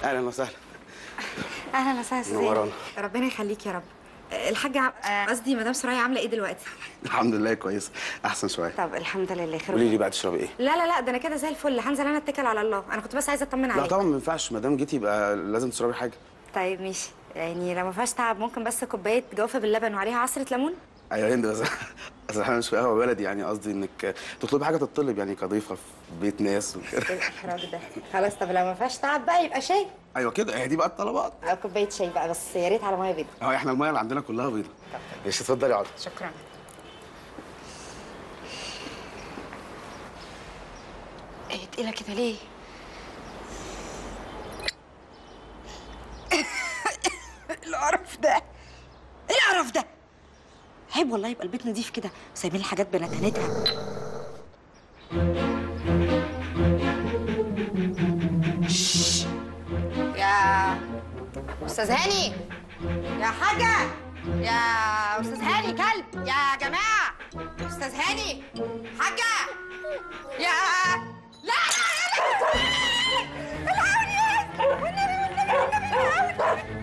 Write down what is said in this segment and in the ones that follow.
اهلا وسهلا اهلا وسهلا سوزان منورانا. ربنا يخليك يا رب الحاجه عم- آه، قصدي مدام سرايا عامله ايه دلوقتي الحمد لله كويس احسن شويه طب الحمد لله خير قولي لي بقى تشربي ايه لا لا لا ده انا كده زي الفل هنزل انا اتكل على الله انا كنت بس عايزه اطمن لا عليك طبعا ما ينفعش ما دام جيتي يبقى لازم تشربي حاجه طيب ماشي يعني لو ما فيهاش تعب ممكن بس كوبايه جوافه باللبن وعليها عصره ليمون ايوه هند بس اصل احنا مش في قهوه بلدي يعني قصدي انك تطلبي حاجه تطلب يعني كضيفه في بيت ناس وكده ايه الاحراج ده خلاص طب لو ما فيهاش تعب بقى يبقى شاي ايوه كده هي دي بقى الطلبات او كوبايه شاي بقى بس يا ريت على ميه بيضاء اهو احنا الميه اللي عندنا كلها بيضه ماشي اتفضلي اقعدي شكرا ايه تقيله كده ليه القرف ده ايه القرف ده عيب والله يبقى البيت نضيف كده وسايبين الحاجات بنتنتها شش. يا استاذ هاني يا حاجه يا استاذ هاني كلب يا جماعه استاذ هاني حاجه يا لا لا لا لا العوني والنبي والنبي والنبي العوني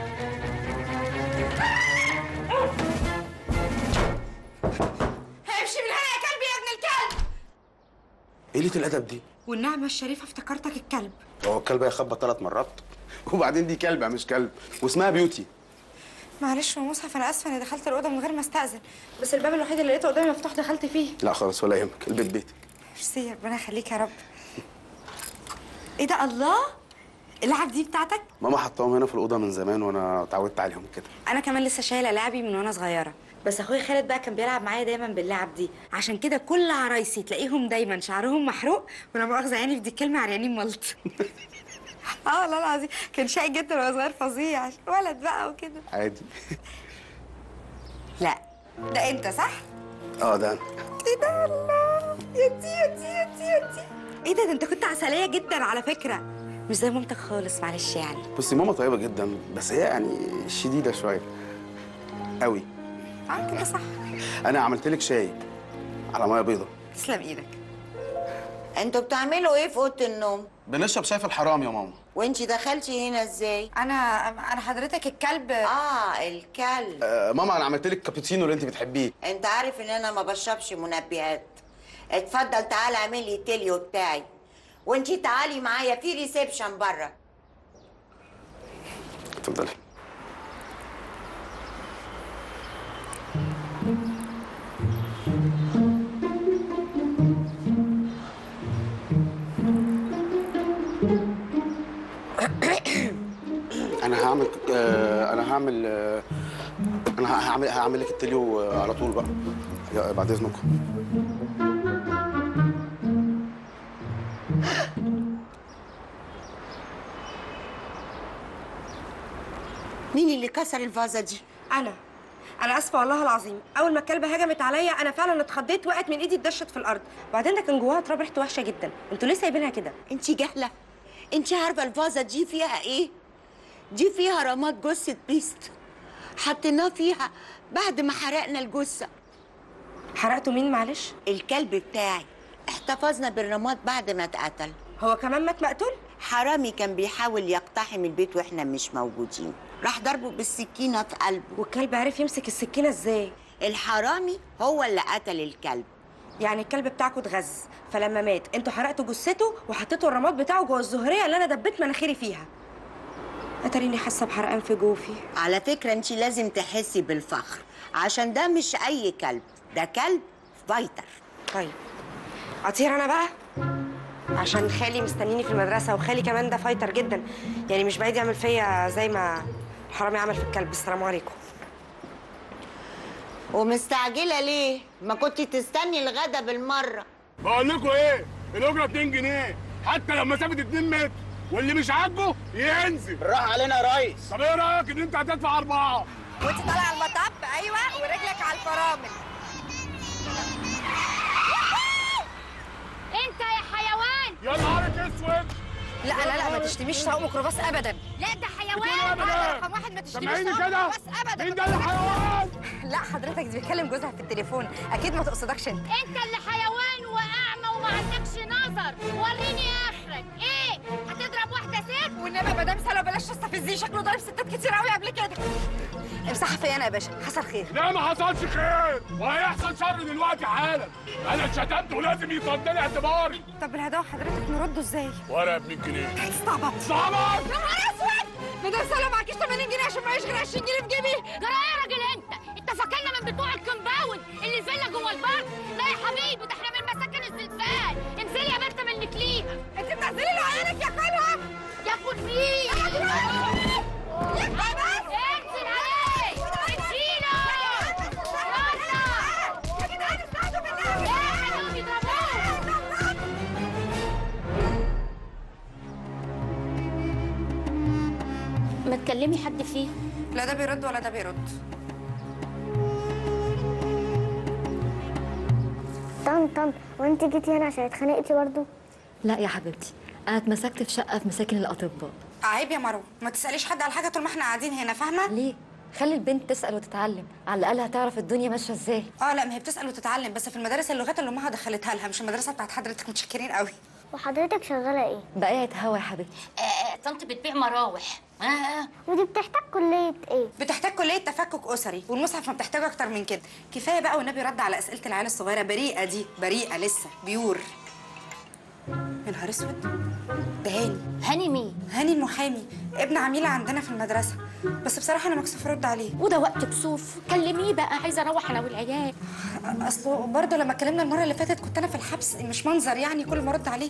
امشي من هنا يا كلبي يا ابن الكلب ايه قله الادب دي والنعمه الشريفه افتكرتك الكلب هو الكلب هيخبط ثلاث مرات وبعدين دي كلبه مش كلب واسمها بيوتي معلش يا مصحف انا اسفه اني دخلت الاوضه من غير ما استاذن بس الباب الوحيد اللي لقيته قدامي مفتوح دخلت فيه لا خلاص ولا يهمك البيت بيتك ميرسي ربنا يخليك يا رب ايه ده الله اللعب دي بتاعتك ماما حطاهم هنا في الاوضه من زمان وانا اتعودت عليهم كده انا كمان لسه شايله لعبي من وانا صغيره بس اخويا خالد بقى كان بيلعب معايا دايما باللعب دي عشان كده كل عرايسي تلاقيهم دايما شعرهم محروق وانا مؤاخذه يعني في دي الكلمه عريانين ملط اه والله العظيم كان شقي جدا وهو صغير فظيع ولد بقى وكده عادي لا ده انت صح اه ده أنا. ايه ده الله يا دي يا دي يا دي يا دي ايه ده ده انت كنت عسليه جدا على فكره مش زي مامتك خالص معلش يعني بصي ماما طيبه جدا بس هي يعني شديده شويه قوي اه كده صح انا عملت لك شاي على ميه بيضه تسلم ايدك انتوا بتعملوا ايه في اوضه النوم بنشرب شاي في الحرام يا ماما وانتي دخلتي هنا ازاي انا انا حضرتك الكلب اه الكلب آه ماما انا عملت لك كابتشينو اللي انت بتحبيه انت عارف ان انا ما بشربش منبهات اتفضل تعالى اعمل لي التليو بتاعي وانتي تعالي معايا في ريسبشن بره اتفضلي انا هعمل آه انا هعمل آه انا هعمل هعمل لك التليو آه، على طول بقى يا- بعد اذنكم مين اللي كسر الفازه دي انا انا اسفه والله العظيم اول ما الكلبه هجمت عليا انا فعلا اتخضيت وقعت من ايدي اتدشت في الارض وبعدين ده كان جواها تراب ريحته وحشه جدا انتوا ليه سايبينها كده انتي جهله انتي عارفه الفازه دي فيها ايه دي فيها رماد جثه بيست حطيناه فيها بعد ما حرقنا الجثه حرقتوا مين معلش الكلب بتاعي احتفظنا بالرماد بعد ما اتقتل هو كمان مات مقتول حرامي كان بيحاول يقتحم البيت واحنا مش موجودين راح ضربه بالسكينه في قلبه والكلب عرف يمسك السكينه ازاي الحرامي هو اللي قتل الكلب يعني الكلب بتاعكوا اتغذى فلما مات انتوا حرقتوا جثته وحطيتوا الرماد بتاعه جوه الزهريه اللي انا دبيت مناخيري فيها اتريني حاسه بحرقان في جوفي على فكره انت لازم تحسي بالفخر عشان ده مش اي كلب ده كلب فايتر طيب اطير انا بقى عشان خالي مستنيني في المدرسه وخالي كمان ده فايتر جدا يعني مش بعيد يعمل فيا زي ما الحرامي عمل في الكلب السلام عليكم ومستعجله ليه ما كنت تستني الغدا بالمره بقول لكم ايه الاجره 2 جنيه حتى لو مسافه 2 متر واللي مش عاجبه ينزل راح علينا يا ريس طب ايه رايك ان انت هتدفع اربعه وانت طالع على المطب ايوه ورجلك على الفرامل انت يا حيوان يا نهارك اسود لا لا لا ما تشتميش سواق ميكروباص ابدا لا ده بتقول حيوان أبداً. انا رقم واحد ما تشتميش سامعيني سواق كده ميكروباص ابدا مين ده الحيوان لا حضرتك دي بيتكلم جوزها في التليفون اكيد ما تقصدكش انت انت اللي حيوان واعمى وما عندكش نظر وريني اخرك ايه هتضرب واحده ست والنبي يا مدام سلوى بلاش تستفزيه شكله ضارب ستات كتير قوي قبل كده امسحها فيا انا يا باشا حصل خير لا ما حصلش خير وهيحصل شر دلوقتي حالا انا اتشتمت ولازم يصد لي اعتباري طب الهداوه حضرتك نرده ازاي؟ ورقه ب 100 جنيه استعبط صعبة يا نهار اسود مدام سلوى معكيش 80 جنيه عشان معيش غير 20 جنيه في جيبي جرى يا راجل انت انت فاكرنا من بتوع الكومباوند اللي الفيلا جوه البر لا يا حبيبي ده احنا من مساكن الزلزال انزلي يا بنت من نكليها انت بتنزلي له عيالك يا خالها ياكل مين يا انزل عليه شيله يا جدعان استهدوا بالله يلا بيضربوه ما تكلمي حد فيه لا ده بيرد ولا ده بيرد طن طن وانت جيتي هنا عشان اتخانقتي برضه لا يا حبيبتي انا اتمسكت في شقه في مساكن الاطباء عيب يا مروه ما تساليش حد على حاجه طول ما احنا قاعدين هنا فاهمه ليه خلي البنت تسال وتتعلم على الاقل هتعرف الدنيا ماشيه ازاي اه لا ما هي بتسال وتتعلم بس في المدارس اللغات اللي امها دخلتها لها مش المدرسه بتاعت حضرتك متشكرين قوي وحضرتك شغاله ايه بقيت هوا يا حبيبتي آه، آه، طنط بتبيع مراوح آه، آه. ودي بتحتاج كليه ايه بتحتاج كليه تفكك اسري والمصحف ما بتحتاج اكتر من كده كفايه بقى والنبي رد على اسئله العيال الصغيره بريئه دي بريئه لسه بيور يا نهار اسود ده هاني هاني مين هاني المحامي ابن عميله عندنا في المدرسه بس بصراحه انا مكسوفه ارد عليه وده وقت كسوف كلميه بقى عايزه اروح انا والعيال اصله برضه لما اتكلمنا المره اللي فاتت كنت انا في الحبس مش منظر يعني كل ما ارد عليه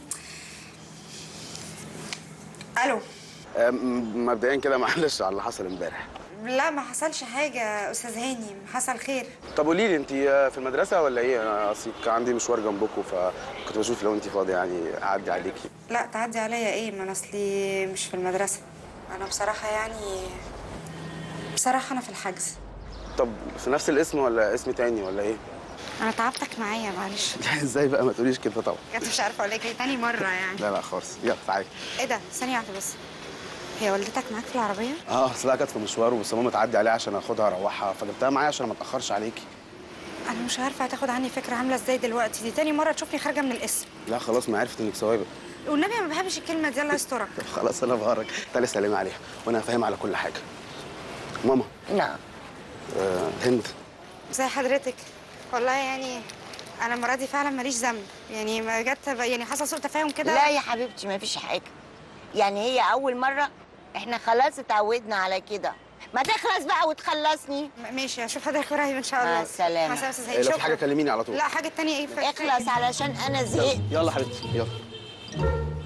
الو أم، مبدئيا كده معلش على اللي حصل امبارح لا ما حصلش حاجه استاذ هاني حصل خير طب قولي لي انت في المدرسه ولا ايه انا اصل كان عندي مشوار جنبكم فكنت بشوف لو انت فاضيه يعني اعدي عليكي لا تعدي عليا ايه ما انا اصلي مش في المدرسه انا بصراحه يعني بصراحه انا في الحجز طب في نفس الاسم ولا اسم تاني ولا ايه انا تعبتك معايا معلش لا ازاي بقى ما تقوليش كده طبعا كنت مش عارفه اقول لك ايه تاني مره يعني لا لا خالص يلا تعالي ايه ده ثانيه واحده بس هي والدتك معاك في العربيه اه اصل كانت في مشوار بس ماما تعدي عليها عشان اخدها اروحها فجبتها معايا عشان ما اتاخرش عليكي انا مش عارفه هتاخد عني فكره عامله ازاي دلوقتي دي تاني مره تشوفني خارجه من الاسم لا خلاص ما عرفت انك سوابق والنبي ما بحبش الكلمه دي الله يسترك طب خلاص انا بهرج تعالي سلمي عليها وانا هفهم على كل حاجه ماما نعم آه هند زي حضرتك والله يعني انا المره دي فعلا ماليش ذنب يعني ما جت يعني حصل سوء تفاهم كده لا يا حبيبتي ما فيش حاجه يعني هي اول مره احنا خلاص اتعودنا على كده ما تخلص بقى وتخلصني م- ماشي اشوف حضرتك قريب ان شاء الله مع السلامة. مع السلامه يا استاذ إيه، هاني لو في شكراً. حاجه كلميني على طول لا حاجه تانية ايه اخلص علشان انا زهقت يلا حبيبتي يلا